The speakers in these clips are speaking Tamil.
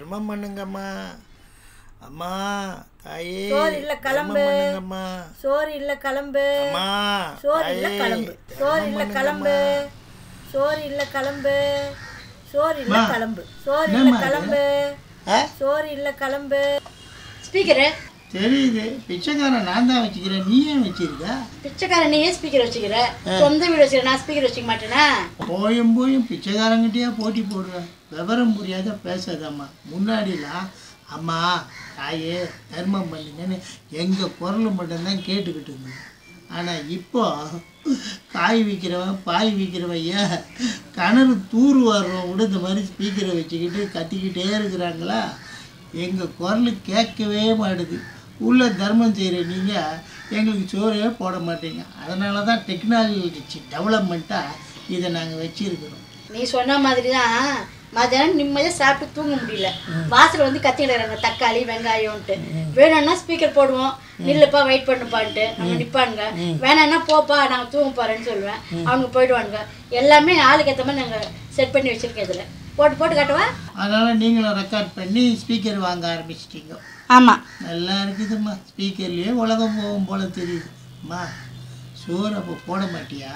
தர்மம் பண்ணுங்கம்மா அம்மா தாயே சோறு இல்ல, கிளம்பு. தர்மம் பண்ணுங்கம்மா சோறு இல்லை கிளம்பு அம்மா சோறு இல்லை தாயே, கிளம்பு சோறு இல்லை தர்மம் கிளம்பு சோறு இல்லை கிளம்பு சோறு இல்லை அம்மா, கிளம்பு சோறு இல்லை என்னம்மா இது? கிளம்பு ஆ? சோறு இல்லை கிளம்பு ஸ்பீக்கரு தெரியுது பிச்சைக்காரன் நான் தான் வச்சுக்கிறேன் நீ ஏன் வச்சிருக்க பிச்சைக்காரன் நீயே ஸ்பீக்கர் வச்சுக்கிற சொந்த வீடு வச்சுக்கிற நான் ஸ்பீக்கர் வச்சுக்க மாட்டேனா போயும் போயும் பிச்சைக்காரங்கிட்டயே போட்டி போடுவேன் விவரம் புரியாத பேசாதம்மா முன்னாடிலாம் அம்மா தாயே தர்மம் பண்ணுங்கன்னு எங்கள் குரல் மட்டும்தான் கேட்டுக்கிட்டு இருந்தது ஆனால் இப்போ காய் விற்கிறவன் பாய் விற்கிறவன் ஏன் கிணறு தூர் வர்றவன் கூட இந்த மாதிரி ஸ்பீக்கரை வச்சுக்கிட்டு கத்திக்கிட்டே இருக்கிறாங்களா எங்கள் குரல் கேட்கவே மாட்டுது உள்ள தர்மம் செய்கிற நீங்கள் எங்களுக்கு சோறே போட மாட்டீங்க அதனால தான் டெக்னாலஜி டெவலப்மெண்ட்டாக இதை நாங்கள் வச்சுருக்கிறோம் நீ சொன்ன மாதிரி தான் மத்தியானம் நிம்மதியாக சாப்பிட்டு தூங்க முடியல வாசல் வந்து கத்திக்கிறாங்க தக்காளி வெங்காயம்ன்ட்டு வேணும்னா ஸ்பீக்கர் போடுவோம் நில்லுப்பா வெயிட் பண்ணுப்பான்ட்டு அவங்க நிற்பானுங்க வேணாம்னா போப்பா நாங்கள் தூங்க போகிறேன்னு சொல்லுவேன் அவங்க போயிடுவானுங்க எல்லாமே ஆளுக்கு ஏற்ற மாதிரி நாங்கள் செட் பண்ணி வச்சுருக்கோம் இதில் போட்டு போட்டு காட்டுவா அதனால் நீங்களும் ரெக்கார்ட் பண்ணி ஸ்பீக்கர் வாங்க ஆரம்பிச்சிட்டீங்க ஆமாம் நல்லா இருக்குதும்மா ஸ்பீக்கர்லேயே உலகம் போகும் போல தெரியுது அம்மா சோறு அப்போ போட மாட்டியா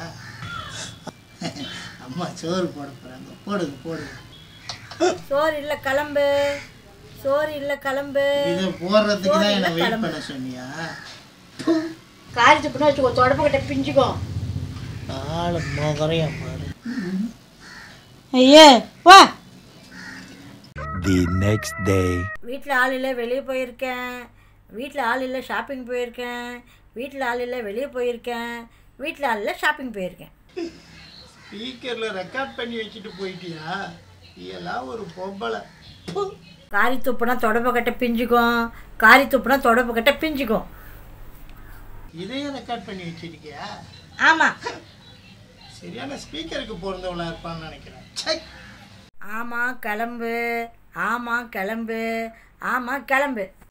அம்மா சோறு போட போகிறாங்க போடுங்க போடுங்க சோறு இல்லை கிளம்பு சோறு இல்லை கிளம்பு இதை போடுறதுக்கு தான் என்னை வெயிட் பண்ண சொன்னியா காரி துப்புனா வச்சுக்கோ தொடப்பு கிட்ட பிஞ்சுக்கும் ஆள் மோகரையும் பாரு ஐயே வா The next day. வீட்டில் ஆள் இல்லை வெளியே போயிருக்கேன் வீட்டில் ஆள் இல்லை ஷாப்பிங் போயிருக்கேன் வீட்டில் ஆள் இல்லை வெளியே போயிருக்கேன் வீட்டில் ஆள் இல்லை ஷாப்பிங் போயிருக்கேன் ஸ்பீக்கரில் ரெக்கார்ட் பண்ணி வச்சுட்டு போயிட்டியா இதெல்லாம் ஒரு பொம்பளை ப்பு. காரி துப்புனா தொடப்பு கட்ட பிஞ்சுக்கும் காரி துப்புனா தொடப்பு கட்ட பிஞ்சுக்கும் இதையும் ரெக்கார்ட் பண்ணி வச்சிருக்கியா ஆமாம் சரியான ஸ்பீக்கருக்கு பிறந்தவளா இருப்பான்னு நினைக்கிறேன் சை ஆமாம் கிளம்பு ஆமாம் கிளம்பு ஆமாம் கிளம்பு